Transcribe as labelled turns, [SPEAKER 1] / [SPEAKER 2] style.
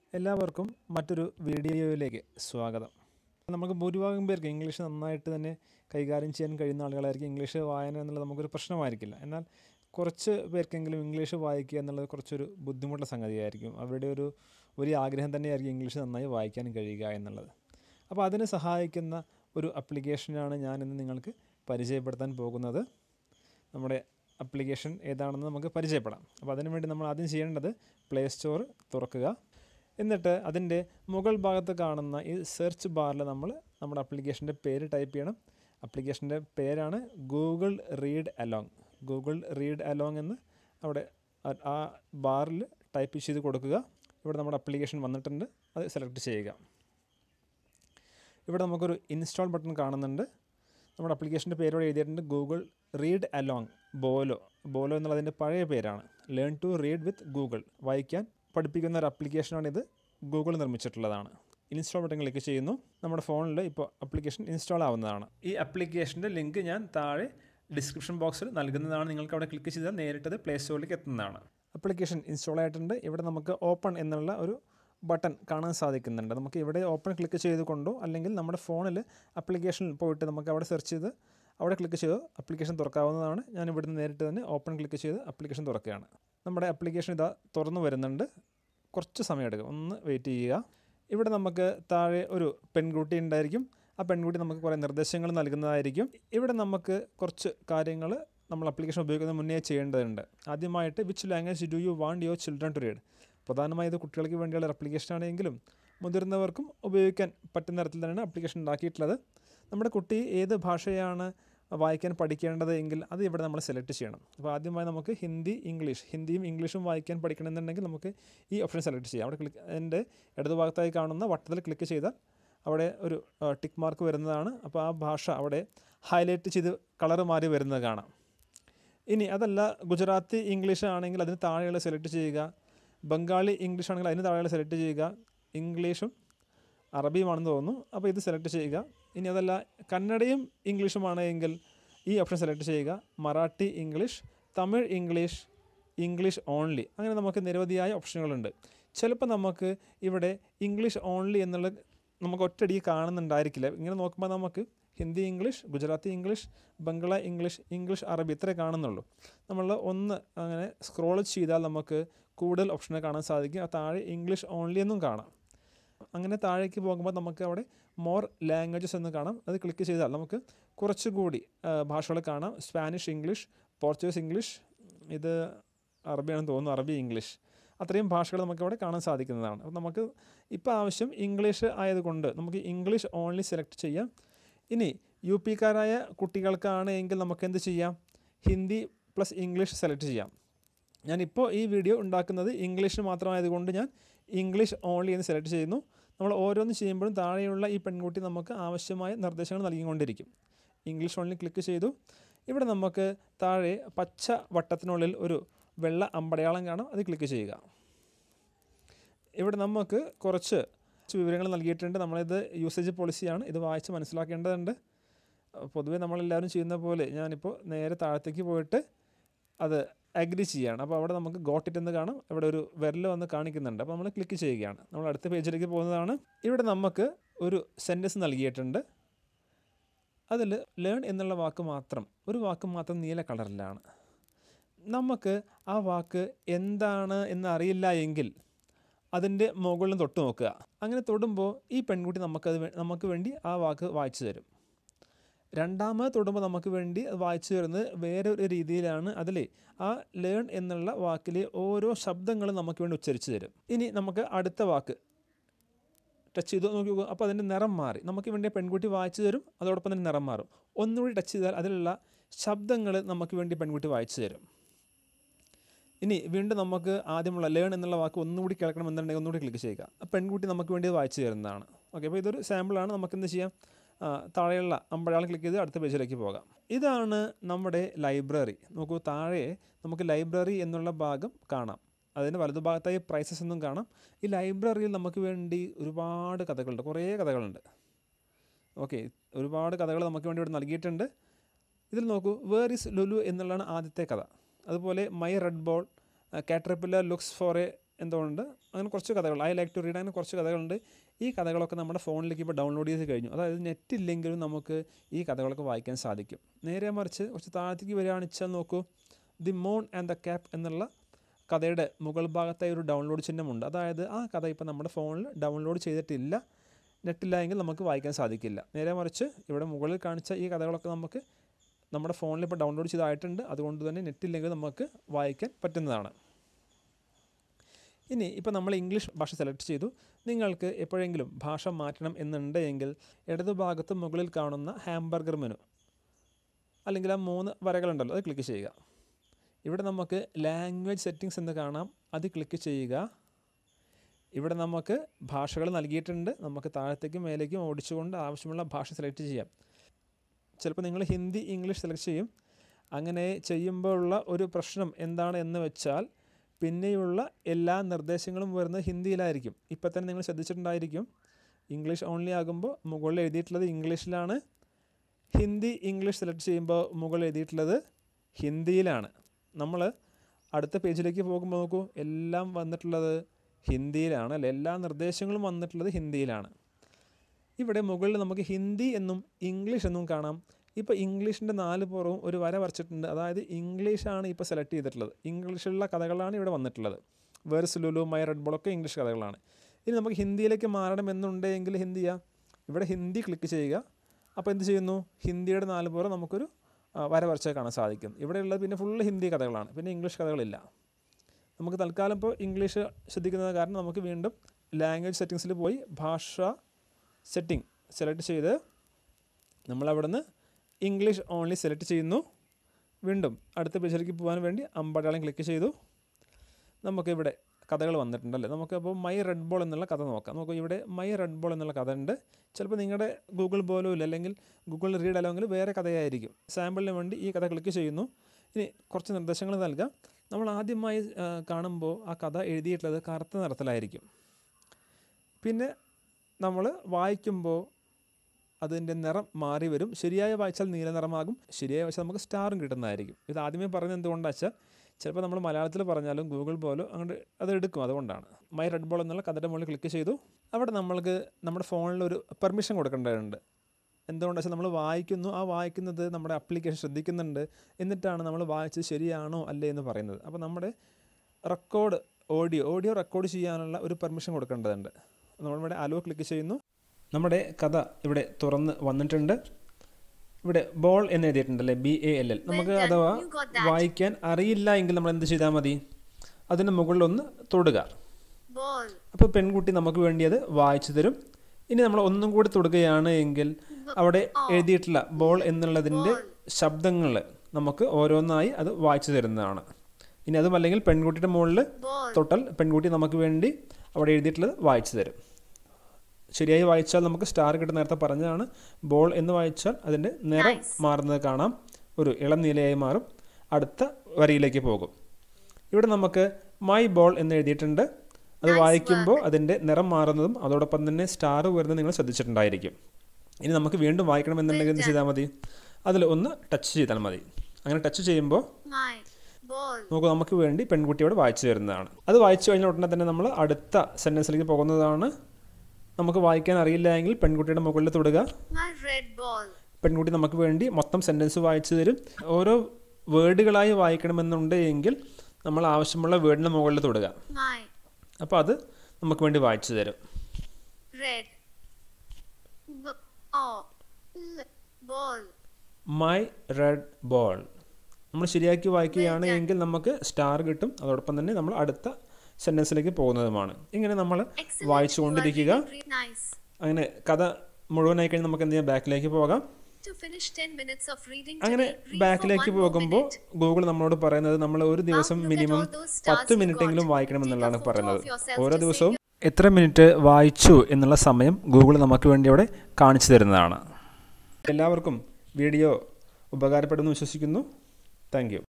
[SPEAKER 1] എല്ലാവർക്കും മറ്റൊരു വീഡിയോയിലേക്ക് സ്വാഗതം നമുക്ക് ഭൂരിഭാഗം പേർക്ക് ഇംഗ്ലീഷ് നന്നായിട്ട് തന്നെ കൈകാര്യം ചെയ്യാൻ കഴിയുന്ന ആളുകളായിരിക്കും ഇംഗ്ലീഷ് വായന എന്നുള്ളത് നമുക്കൊരു പ്രശ്നമായിരിക്കില്ല എന്നാൽ കുറച്ച് പേർക്കെങ്കിലും ഇംഗ്ലീഷ് വായിക്കുക എന്നുള്ളത് കുറച്ചൊരു ബുദ്ധിമുട്ടുള്ള സംഗതിയായിരിക്കും അവരുടെ ഒരു ഒരു ആഗ്രഹം തന്നെയായിരിക്കും ഇംഗ്ലീഷ് നന്നായി വായിക്കാൻ കഴിയുക എന്നുള്ളത് അപ്പോൾ അതിന് സഹായിക്കുന്ന ഒരു അപ്ലിക്കേഷനാണ് ഞാൻ ഇന്ന് നിങ്ങൾക്ക് പരിചയപ്പെടുത്താൻ പോകുന്നത് നമ്മുടെ അപ്ലിക്കേഷൻ ഏതാണെന്ന് നമുക്ക് പരിചയപ്പെടാം അപ്പോൾ അതിനു വേണ്ടി നമ്മൾ ആദ്യം ചെയ്യേണ്ടത് പ്ലേ സ്റ്റോർ തുറക്കുക എന്നിട്ട് അതിൻ്റെ മുകൾ ഭാഗത്ത് കാണുന്ന ഈ സെർച്ച് ബാറിൽ നമ്മൾ നമ്മുടെ അപ്ലിക്കേഷൻ്റെ പേര് ടൈപ്പ് ചെയ്യണം അപ്ലിക്കേഷൻ്റെ പേരാണ് Google read along Google read along എന്ന് അവിടെ ആ- ആ ബാറിൽ ടൈപ്പ് ചെയ്ത് കൊടുക്കുക ഇവിടെ നമ്മുടെ അപ്ലിക്കേഷൻ വന്നിട്ടുണ്ട് അത് സെലക്ട് ചെയ്യുക ഇവിടെ നമുക്കൊരു ഇൻസ്റ്റാൾ ബട്ടൺ കാണുന്നുണ്ട് നമ്മുടെ അപ്ലിക്കേഷൻ്റെ പേരോട് എഴുതിയിട്ടുണ്ട് Google read along Bolo Bolo എന്നുള്ളതിൻ്റെ പഴയ പേരാണ് learn to read with Google വായിക്കാൻ പഠിപ്പിക്കുന്ന ഒരു അപ്ലിക്കേഷനാണിത് ഗൂഗിൾ നിർമ്മിച്ചിട്ടുള്ളതാണ് ഇൻസ്റ്റാൾ ബട്ടൺ ക്ലിക്ക് ചെയ്യുന്നു നമ്മുടെ ഫോണിൽ ഇപ്പോൾ അപ്ലിക്കേഷൻ ഇൻസ്റ്റാൾ ആവുന്നതാണ് ഈ അപ്ലിക്കേഷൻ്റെ ലിങ്ക് ഞാൻ താഴെ ഡിസ്ക്രിപ്ഷൻ ബോക്സിൽ നൽകുന്നതാണ് നിങ്ങൾക്ക് അവിടെ ക്ലിക്ക് ചെയ്താൽ നേരിട്ടത് പ്ലേ സ്റ്റോറിലേക്ക് എത്തുന്നതാണ് അപ്ലിക്കേഷൻ ഇൻസ്റ്റാൾ ആയിട്ടുണ്ട് ഇവിടെ നമുക്ക് ഓപ്പൺ എന്നുള്ള ഒരു ബട്ടൺ കാണാൻ സാധിക്കുന്നുണ്ട് നമുക്ക് ഇവിടെ ഓപ്പൺ ക്ലിക്ക് ചെയ്തുകൊണ്ടോ അല്ലെങ്കിൽ നമ്മുടെ ഫോണിൽ അപ്ലിക്കേഷനിൽ പോയിട്ട് നമുക്ക് അവിടെ സെർച്ച് ചെയ്ത് അവിടെ ക്ലിക്ക് ചെയ്ത് അപ്ലിക്കേഷൻ തുറക്കാവുന്നതാണ് ഞാൻ ഇവിടുന്ന് നേരിട്ട് തന്നെ ഓപ്പൺ ക്ലിക്ക് ചെയ്ത് അപ്ലിക്കേഷൻ തുറക്കുകയാണ് നമ്മുടെ അപ്ലിക്കേഷൻ ഇതാ തുറന്നു വരുന്നുണ്ട് കുറച്ച് സമയം എടുക്കും ഒന്ന് വെയിറ്റ് ചെയ്യുക ഇവിടെ നമുക്ക് താഴെ ഒരു പെൺകുട്ടി ഉണ്ടായിരിക്കും ആ പെൺകുട്ടി നമുക്ക് കുറേ നിർദ്ദേശങ്ങൾ നൽകുന്നതായിരിക്കും ഇവിടെ നമുക്ക് കുറച്ച് കാര്യങ്ങൾ നമ്മൾ അപ്ലിക്കേഷൻ ഉപയോഗിക്കുന്നതിന് മുന്നേ ചെയ്യേണ്ടതുണ്ട് ആദ്യമായിട്ട് which language do you want your children to read പ്രധാനമായും ഇത് കുട്ടികൾക്ക് വേണ്ടിയുള്ള ഒരു application ആണെങ്കിലും മുതിർന്നവർക്കും ഉപയോഗിക്കാൻ പറ്റുന്ന തരത്തിൽ തന്നെയാണ് അപ്ലിക്കേഷൻ ഉണ്ടാക്കിയിട്ടുള്ളത് നമ്മുടെ കുട്ടി ഏത് ഭാഷയാണ് വായിക്കാൻ പഠിക്കേണ്ടത് എങ്കിൽ അത് ഇവിടെ നമ്മൾ സെലക്ട് ചെയ്യണം അപ്പോൾ ആദ്യമായി നമുക്ക് ഹിന്ദി ഇംഗ്ലീഷ് ഹിന്ദിയും ഇംഗ്ലീഷും വായിക്കാൻ പഠിക്കണമെന്നുണ്ടെങ്കിൽ നമുക്ക് ഈ ഓപ്ഷൻ സെലക്ട് ചെയ്യാം അവിടെ ക്ലിക്ക് എൻ്റെ ഇടതുഭാഗത്തായി കാണുന്ന വട്ടത്തിൽ ക്ലിക്ക് ചെയ്താൽ അവിടെ ഒരു ടിക്ക് മാർക്ക് വരുന്നതാണ് അപ്പോൾ ആ ഭാഷ അവിടെ ഹൈലൈറ്റ് ചെയ്ത് കളർ മാറി വരുന്നത് കാണാം ഇനി അതല്ല ഗുജറാത്തി ഇംഗ്ലീഷ് ആണെങ്കിൽ അതിന് താഴെയുള്ള സെലക്ട് ചെയ്യുക ബംഗാളി ഇംഗ്ലീഷ് ആണെങ്കിൽ അതിന് താഴെയുള്ള സെലക്ട് ചെയ്യുക ഇംഗ്ലീഷും അറബിയുമാണെന്ന് തോന്നുന്നു അപ്പോൾ ഇത് സെലക്ട് ചെയ്യുക ഇനി അതല്ല കന്നഡയും ഇംഗ്ലീഷുമാണ് എങ്കിൽ ഈ ഓപ്ഷൻ സെലക്ട് ചെയ്യുക Marathi English Tamil English English only അങ്ങനെ നമുക്ക് നിരവധിയായ ഓപ്ഷനുകളുണ്ട് ചിലപ്പോൾ നമുക്ക് ഇവിടെ ഇംഗ്ലീഷ് ഓൺലി എന്നുള്ള നമുക്ക് ഒറ്റയടി കാണുന്നുണ്ടായിരിക്കില്ല ഇങ്ങനെ നോക്കുമ്പോൾ നമുക്ക് Hindi English Gujarati English Bangla English English അറബി ഇത്രേ കാണുന്നുള്ളൂ നമ്മൾ ഒന്ന് അങ്ങനെ സ്ക്രോൾ ചെയ്താൽ നമുക്ക് കൂടുതൽ ഓപ്ഷനെ കാണാൻ സാധിക്കും ആ താഴെ ഇംഗ്ലീഷ് ഓൺലി എന്നും കാണാം അങ്ങനെ താഴേക്ക് പോകുമ്പോൾ നമുക്ക് അവിടെ മോർ ലാംഗ്വേജസ് എന്ന് കാണാം അത് ക്ലിക്ക് ചെയ്താൽ നമുക്ക് കുറച്ചുകൂടി ഭാഷകൾ കാണാം സ്പാനിഷ് ഇംഗ്ലീഷ് പോർച്ചുഗീസ് ഇംഗ്ലീഷ് ഇത് അറബിയാണെന്ന് തോന്നുന്നു അറബി ഇംഗ്ലീഷ് അത്രയും ഭാഷകൾ നമുക്ക് അവിടെ കാണാൻ സാധിക്കുന്നതാണ് അപ്പോൾ നമുക്ക് ഇപ്പോൾ ആവശ്യം ഇംഗ്ലീഷ് ആയതുകൊണ്ട് നമുക്ക് ഇംഗ്ലീഷ് ഓൺലി സെലക്ട് ചെയ്യാം ഇനി യു പിക്കാരായ കുട്ടികൾക്കാണ് എങ്കിൽ നമുക്ക് എന്ത് ചെയ്യാം ഹിന്ദി പ്ലസ് ഇംഗ്ലീഷ് സെലക്ട് ചെയ്യാം ഞാനിപ്പോൾ ഈ വീഡിയോ ഉണ്ടാക്കുന്നത് ഇംഗ്ലീഷ് മാത്രമായതുകൊണ്ട് ഞാൻ ഇംഗ്ലീഷ് ഓൺലി എന്ന് സെലക്ട് ചെയ്യുന്നു നമ്മൾ ഓരോന്ന് ചെയ്യുമ്പോഴും താഴെയുള്ള ഈ പെൺകുട്ടി നമുക്ക് ആവശ്യമായ നിർദ്ദേശങ്ങൾ നൽകിക്കൊണ്ടിരിക്കും ഇംഗ്ലീഷ് ഓൺലി ക്ലിക്ക് ചെയ്തു ഇവിടെ നമുക്ക് താഴെ പച്ച വട്ടത്തിനുള്ളിൽ ഒരു വെള്ള അമ്പടയാളം കാണാം അത് ക്ലിക്ക് ചെയ്യുക ഇവിടെ നമുക്ക് കുറച്ച് വിവരങ്ങൾ നൽകിയിട്ടുണ്ട് നമ്മളിത് യൂസേജ് പോളിസിയാണ് ഇത് വായിച്ച് മനസ്സിലാക്കേണ്ടതുണ്ട് പൊതുവേ നമ്മളെല്ലാവരും ചെയ്യുന്ന പോലെ ഞാനിപ്പോൾ നേരെ താഴത്തേക്ക് പോയിട്ട് അത് അഗ്രി ചെയ്യുകയാണ് അപ്പോൾ അവിടെ നമുക്ക് ഗോട്ട് ഇറ്റ് എന്ന് കാണാം ഇവിടെ ഒരു വിരൽ വന്ന് കാണിക്കുന്നുണ്ട് അപ്പോൾ നമ്മൾ ക്ലിക്ക് ചെയ്യുകയാണ് നമ്മൾ അടുത്ത പേജിലേക്ക് പോകുന്നതാണ് ഇവിടെ നമുക്ക് ഒരു സെൻറ്റൻസ് നൽകിയിട്ടുണ്ട് അതിൽ ലേൺ എന്നുള്ള വാക്ക് മാത്രം ഒരു വാക്ക് മാത്രം നീല കളറിലാണ് നമുക്ക് ആ വാക്ക് എന്താണ് എന്ന് അറിയില്ല എങ്കിൽ അതിൻ്റെ മുകളിൽ തൊട്ട് നോക്കുക അങ്ങനെ തൊടുമ്പോൾ ഈ പെൺകുട്ടി നമുക്കത് വേ- നമുക്ക് വേണ്ടി ആ വാക്ക് വായിച്ചു തരും രണ്ടാമത് തൊടുമ്പോൾ നമുക്ക് വേണ്ടി അത് വായിച്ചു തരുന്നത് വേറെ ഒരു രീതിയിലാണ് അതിൽ ആ ലേൺ എന്നുള്ള വാക്കിലെ ഓരോ ശബ്ദങ്ങളും നമുക്ക് വേണ്ടി ഉച്ചരിച്ചു തരും ഇനി നമുക്ക് അടുത്ത വാക്ക് ടച്ച് ചെയ്ത് നോക്കി നോക്കുക അപ്പോൾ അതിൻ്റെ നിറം മാറി നമുക്ക് വേണ്ടി പെൺകുട്ടി വായിച്ചു തരും അതോടൊപ്പം തന്നെ നിറം മാറും ഒന്നുകൂടി ടച്ച് ചെയ്താൽ അതിലുള്ള ശബ്ദങ്ങൾ നമുക്ക് വേണ്ടി പെൺകുട്ടി വായിച്ചു തരും ഇനി വീണ്ടും നമുക്ക് ആദ്യമുള്ള ലേൺ എന്നുള്ള വാക്ക് ഒന്നുകൂടി കേൾക്കണം എന്നുണ്ടെങ്കിൽ ഒന്നുകൂടി ക്ലിക്ക് ചെയ്യുക ആ പെൺകുട്ടി നമുക്ക് വേണ്ടി അത് വായിച്ചു തരുന്നതാണ് ഓക്കെ അപ്പോൾ ഇതൊരു സാമ്പിളാണ് നമുക്ക് എന്ത് ചെയ്യാം ആ, താഴെയുള്ള അമ്പഴാളം ക്ലിക്ക് ചെയ്ത് അടുത്ത പേജിലേക്ക് പോകാം ഇതാണ് നമ്മുടെ ലൈബ്രറി നോക്കൂ താഴെ നമുക്ക് ലൈബ്രറി എന്നുള്ള ഭാഗം കാണാം അതിന് വലതുഭാഗത്തായി പ്രൈസസ് എന്നും കാണാം ഈ ലൈബ്രറിയിൽ നമുക്ക് വേണ്ടി ഒരുപാട് കഥകളുണ്ട് കുറേ കഥകളുണ്ട് ഓക്കെ ഒരുപാട് കഥകൾ നമുക്ക് വേണ്ടി ഇവിടെ നൽകിയിട്ടുണ്ട് ഇതിൽ നോക്കൂ വേർ ഇസ് ലുലു എന്നുള്ളതാണ് ആദ്യത്തെ കഥ അതുപോലെ my red ball caterpillar looks for a എന്തുകൊണ്ട് അങ്ങനെ കുറച്ച് കഥകൾ ഐ ലൈക്ക് ടു റീഡ് അങ്ങനെ കുറച്ച് കഥകളുണ്ട് ഈ കഥകളൊക്കെ നമ്മുടെ ഫോണിലേക്ക് ഇപ്പോൾ ഡൗൺലോഡ് ചെയ്ത് കഴിഞ്ഞു അതായത് നെറ്റ് ഇല്ലെങ്കിലും നമുക്ക് ഈ കഥകളൊക്കെ വായിക്കാൻ സാധിക്കും നേരെ മറിച്ച് കുറച്ച് താഴത്തേക്ക് വരികയാണെന്ന് വെച്ചാൽ നോക്കൂ the moon and the cap എന്നുള്ള കഥയുടെ മുകൾ ഭാഗത്തായി ഒരു ഡൗൺലോഡ് ചിഹ്നമുണ്ട് അതായത് ആ കഥ ഇപ്പോൾ നമ്മുടെ ഫോണിൽ ഡൗൺലോഡ് ചെയ്തിട്ടില്ല നെറ്റില്ല എങ്കിൽ നമുക്ക് വായിക്കാൻ സാധിക്കില്ല നേരെ മറിച്ച് ഇവിടെ മുകളിൽ കാണിച്ച ഈ കഥകളൊക്കെ നമുക്ക് നമ്മുടെ ഫോണിൽ ഇപ്പോൾ ഡൗൺലോഡ് ചെയ്തായിട്ടുണ്ട് അതുകൊണ്ട് തന്നെ നെറ്റില്ലെങ്കിൽ നമുക്ക് വായിക്കാൻ പറ്റുന്നതാണ് ഇനി ഇപ്പോൾ നമ്മൾ ഇംഗ്ലീഷ് ഭാഷ സെലക്ട് ചെയ്തു നിങ്ങൾക്ക് എപ്പോഴെങ്കിലും ഭാഷ മാറ്റണം എന്നുണ്ടെങ്കിൽ ഇടതുഭാഗത്ത് മുകളിൽ കാണുന്ന ഹാംബർഗർ മെനു അല്ലെങ്കിൽ ആ മൂന്ന് വരകളുണ്ടല്ലോ അത് ക്ലിക്ക് ചെയ്യുക ഇവിടെ നമുക്ക് ലാംഗ്വേജ് സെറ്റിങ്സ് എന്ന് കാണാം അത് ക്ലിക്ക് ചെയ്യുക ഇവിടെ നമുക്ക് ഭാഷകൾ നൽകിയിട്ടുണ്ട് നമുക്ക് താഴത്തേക്കും മേലേക്കും ഓടിച്ചുകൊണ്ട് ആവശ്യമുള്ള ഭാഷ സെലക്ട് ചെയ്യാം ചിലപ്പോൾ നിങ്ങൾ ഹിന്ദി ഇംഗ്ലീഷ് സെലക്ട് ചെയ്യും അങ്ങനെ ചെയ്യുമ്പോഴുള്ള ഒരു പ്രശ്നം എന്താണ് എന്ന് വെച്ചാൽ പിന്നെയുള്ള എല്ലാ നിർദ്ദേശങ്ങളും വരുന്നത് ഹിന്ദിയിലായിരിക്കും ഇപ്പം തന്നെ നിങ്ങൾ ശ്രദ്ധിച്ചിട്ടുണ്ടായിരിക്കും ഇംഗ്ലീഷ് ഓൺലി ആകുമ്പോൾ മുകളിൽ എഴുതിയിട്ടുള്ളത് ഇംഗ്ലീഷിലാണ് ഹിന്ദി ഇംഗ്ലീഷ് സെലക്ട് ചെയ്യുമ്പോൾ മുകളിൽ എഴുതിയിട്ടുള്ളത് ഹിന്ദിയിലാണ് നമ്മൾ അടുത്ത പേജിലേക്ക് പോകുമ്പോൾ നോക്കൂ എല്ലാം വന്നിട്ടുള്ളത് ഹിന്ദിയിലാണ് അല്ലെ എല്ലാ നിർദ്ദേശങ്ങളും വന്നിട്ടുള്ളത് ഹിന്ദിയിലാണ് ഇവിടെ മുകളിൽ നമുക്ക് ഹിന്ദി എന്നും ഇംഗ്ലീഷ് എന്നും കാണാം ഇപ്പോൾ ഇംഗ്ലീഷിൻ്റെ നാല് പുറവും ഒരു വര വരച്ചിട്ടുണ്ട് അതായത് ഇംഗ്ലീഷാണ് ഇപ്പോൾ സെലക്ട് ചെയ്തിട്ടുള്ളത് ഇംഗ്ലീഷിലുള്ള കഥകളാണ് ഇവിടെ വന്നിട്ടുള്ളത് വേർസ് ലുലു മൈ റെഡ് ബോളൊക്കെ ഇംഗ്ലീഷ് കഥകളാണ് ഇനി നമുക്ക് ഹിന്ദിയിലേക്ക് മാറണമെന്നുണ്ടെങ്കിൽ ഹിന്ദി ചെയ്യാം ഇവിടെ ഹിന്ദി ക്ലിക്ക് ചെയ്യുക അപ്പോൾ എന്ത് ചെയ്യുന്നു ഹിന്ദിയുടെ നാല് പുറം നമുക്കൊരു ആ, വര വരച്ചാൽ കാണാൻ സാധിക്കും ഇവിടെയുള്ളത് പിന്നെ ഫുള്ള് ഹിന്ദി കഥകളാണ് പിന്നെ ഇംഗ്ലീഷ് കഥകളില്ല നമുക്ക് തൽക്കാലം ഇപ്പോൾ ഇംഗ്ലീഷ് ശ്രദ്ധിക്കുന്നത് കാരണം നമുക്ക് വീണ്ടും ലാംഗ്വേജ് സെറ്റിങ്സിൽ പോയി ഭാഷ സെറ്റിംഗ് സെലക്ട് ചെയ്ത് നമ്മളവിടുന്ന് ഇംഗ്ലീഷ് ഓൺലി സെലക്ട് ചെയ്യുന്നു വീണ്ടും അടുത്ത പേജിലേക്ക് പോകാൻ വേണ്ടി അമ്പടയാളം ക്ലിക്ക് ചെയ്തു നമുക്കിവിടെ കഥകൾ വന്നിട്ടുണ്ടല്ലേ നമുക്കപ്പോൾ മൈ റെഡ് ബോൾ എന്നുള്ള കഥ നോക്കാം നമുക്ക് ഇവിടെ മൈ റെഡ് ബോൾ എന്നുള്ള കഥ ഉണ്ട് ചിലപ്പോൾ നിങ്ങളുടെ ഗൂഗിൾ പോലും ഇല്ല അല്ലെങ്കിൽ ഗൂഗിൾ റീഡ് അല്ലെങ്കിൽ വേറെ കഥയായിരിക്കും സാമ്പിളിന് വേണ്ടി ഈ കഥ ക്ലിക്ക് ചെയ്യുന്നു ഇനി കുറച്ച് നിർദ്ദേശങ്ങൾ നൽകാം നമ്മൾ ആദ്യമായി ആ, കാണുമ്പോൾ ആ കഥ എഴുതിയിട്ടുള്ളത് കറുത്ത നിറത്തിലായിരിക്കും പിന്നെ നമ്മൾ വായിക്കുമ്പോൾ അതിൻ്റെ നിറം മാറി വരും ശരിയായ വായിച്ചാൽ നീല നിറമാകും ശരിയായ വായിച്ചാൽ നമുക്ക് സ്റ്റാറും കിട്ടുന്നതായിരിക്കും ഇത് ആദ്യമേ പറഞ്ഞത് എന്തുകൊണ്ടാണ് വെച്ചാൽ ചിലപ്പോൾ നമ്മൾ മലയാളത്തിൽ പറഞ്ഞാലും ഗൂഗിൾ പോലോ അങ്ങോട്ട് അത് എടുക്കും അതുകൊണ്ടാണ് മൈ റെഡ് ബോൾ എന്നുള്ള കഥയുടെ മുകളിൽ ക്ലിക്ക് ചെയ്തു അവിടെ നമ്മൾക്ക് നമ്മുടെ ഫോണിൽ ഒരു പെർമിഷൻ കൊടുക്കേണ്ടതുണ്ട് എന്തുകൊണ്ടാണ് വെച്ചാൽ നമ്മൾ വായിക്കുന്നു ആ വായിക്കുന്നത് നമ്മുടെ അപ്ലിക്കേഷൻ ശ്രദ്ധിക്കുന്നുണ്ട് എന്നിട്ടാണ് നമ്മൾ വായിച്ചത് ശരിയാണോ അല്ലേ എന്ന് പറയുന്നത് അപ്പോൾ നമ്മുടെ റെക്കോർഡ് ഓഡിയോ ഓഡിയോ റെക്കോർഡ് ചെയ്യാനുള്ള ഒരു പെർമിഷൻ കൊടുക്കേണ്ടതുണ്ട് നമ്മളിവിടെ അലോ ക്ലിക്ക് ചെയ്യുന്നു നമ്മുടെ കഥ ഇവിടെ തുറന്ന് വന്നിട്ടുണ്ട് ഇവിടെ ബോൾ എന്ന് എഴുതിയിട്ടുണ്ടല്ലേ ബി എ എൽ എൽ നമുക്ക്
[SPEAKER 2] done.
[SPEAKER 1] അഥവാ
[SPEAKER 2] You got that.
[SPEAKER 1] വായിക്കാൻ അറിയില്ല എങ്കിൽ നമ്മൾ എന്ത് ചെയ്താൽ മതി അതിന് മുകളിലൊന്ന് തൊടുക
[SPEAKER 2] ball,
[SPEAKER 1] അപ്പോൾ പെൺകുട്ടി നമുക്ക് വേണ്ടി അത് വായിച്ചു തരും ഇനി നമ്മൾ ഒന്നും കൂടി തൊടുകയാണ് എങ്കിൽ അവിടെ എഴുതിയിട്ടുള്ള ബോൾ എന്നുള്ളതിൻ്റെ ശബ്ദങ്ങൾ നമുക്ക് ഓരോന്നായി അത് വായിച്ചു തരുന്നതാണ് ഇനി അതും അല്ലെങ്കിൽ പെൺകുട്ടിയുടെ മുകളിൽ
[SPEAKER 2] ball,
[SPEAKER 1] തൊട്ടാൽ പെൺകുട്ടി നമുക്ക് വേണ്ടി അവിടെ എഴുതിയിട്ടുള്ളത് വായിച്ചു തരും ശരിയായി വായിച്ചാൽ നമുക്ക് സ്റ്റാർ കിട്ടുന്ന നേരത്തെ പറഞ്ഞതാണ് ബോൾ എന്ന് വായിച്ചാൽ അതിൻ്റെ നിറം മാറുന്നത് കാണാം ഒരു ഇളം നീലയായി മാറും അടുത്ത വരിയിലേക്ക് പോകും ഇവിടെ നമുക്ക് മൈ ബോൾ എന്ന് എഴുതിയിട്ടുണ്ട് അത് വായിക്കുമ്പോൾ അതിൻ്റെ നിറം മാറുന്നതും അതോടൊപ്പം തന്നെ സ്റ്റാർ വരുന്നത് നിങ്ങൾ ശ്രദ്ധിച്ചിട്ടുണ്ടായിരിക്കും ഇനി നമുക്ക് വീണ്ടും വായിക്കണമെന്നുണ്ടെങ്കിൽ എന്ത് ചെയ്താൽ മതി അതിൽ ഒന്ന് ടച്ച് ചെയ്താൽ മതി അങ്ങനെ ടച്ച് ചെയ്യുമ്പോൾ
[SPEAKER 2] my ball,
[SPEAKER 1] നമുക്ക് നമുക്ക് വേണ്ടി പെൺകുട്ടിയോട് വായിച്ചു തരുന്നതാണ് അത് വായിച്ചു കഴിഞ്ഞ ഉടനെ തന്നെ നമ്മൾ അടുത്ത സെൻറ്റൻസിലേക്ക് പോകുന്നതാണ് നമുക്ക് വായിക്കാൻ അറിയില്ല എങ്കിൽ പെൺകുട്ടിയുടെ മുകളിൽ തൊടുക
[SPEAKER 2] my red ball,
[SPEAKER 1] പെൺകുട്ടി നമുക്ക് വേണ്ടി മൊത്തം സെൻറ്റൻസ് വായിച്ചു തരും ഓരോ വേർഡുകളായി വായിക്കണമെന്നുണ്ട് എങ്കിൽ നമ്മൾ ആവശ്യമുള്ള വേർഡിന് മുകളിൽ തൊടുക
[SPEAKER 2] my
[SPEAKER 1] അപ്പോൾ അത് നമുക്ക് വേണ്ടി വായിച്ചു തരും
[SPEAKER 2] red b- oh, l- ball,
[SPEAKER 1] my red ball നമ്മൾ ശരിയാക്കി വായിക്കുകയാണ് എങ്കിൽ നമുക്ക് സ്റ്റാർ കിട്ടും അതോടൊപ്പം തന്നെ നമ്മൾ അടുത്ത സെൻറ്റൻസിലേക്ക് പോകുന്നതുമാണ് ഇങ്ങനെ നമ്മൾ
[SPEAKER 2] excellent,
[SPEAKER 1] വായിച്ചുകൊണ്ടിരിക്കുക
[SPEAKER 2] you are reading nice.
[SPEAKER 1] അങ്ങനെ കഥ മുഴുവനായി കഴിഞ്ഞ് നമുക്ക് എന്ത് ചെയ്യാം ബാക്കിലേക്ക് പോകാം
[SPEAKER 2] To finish 10 minutes of reading
[SPEAKER 1] അങ്ങനെ
[SPEAKER 2] today, read for
[SPEAKER 1] ബാക്കിലേക്ക്
[SPEAKER 2] one more
[SPEAKER 1] പോകുമ്പോൾ
[SPEAKER 2] minute.
[SPEAKER 1] ഗൂഗിൾ നമ്മളോട് പറയുന്നത് നമ്മൾ ഒരു ദിവസം
[SPEAKER 2] look at
[SPEAKER 1] minimum
[SPEAKER 2] all those stars
[SPEAKER 1] പത്ത്
[SPEAKER 2] you
[SPEAKER 1] മിനിറ്റ് എങ്കിലും
[SPEAKER 2] got.
[SPEAKER 1] വായിക്കണമെന്നുള്ളതാണ്
[SPEAKER 2] Take a photo
[SPEAKER 1] പറയുന്നത്
[SPEAKER 2] of yourself
[SPEAKER 1] ഓരോ
[SPEAKER 2] to
[SPEAKER 1] ദിവസവും
[SPEAKER 2] save
[SPEAKER 1] എത്ര മിനിറ്റ് വായിച്ചു എന്നുള്ള സമയം ഗൂഗിൾ നമുക്ക് വേണ്ടി അവിടെ കാണിച്ചു തരുന്നതാണ് എല്ലാവർക്കും വീഡിയോ ഉപകാരപ്പെടുമെന്ന് വിശ്വസിക്കുന്നു താങ്ക് യു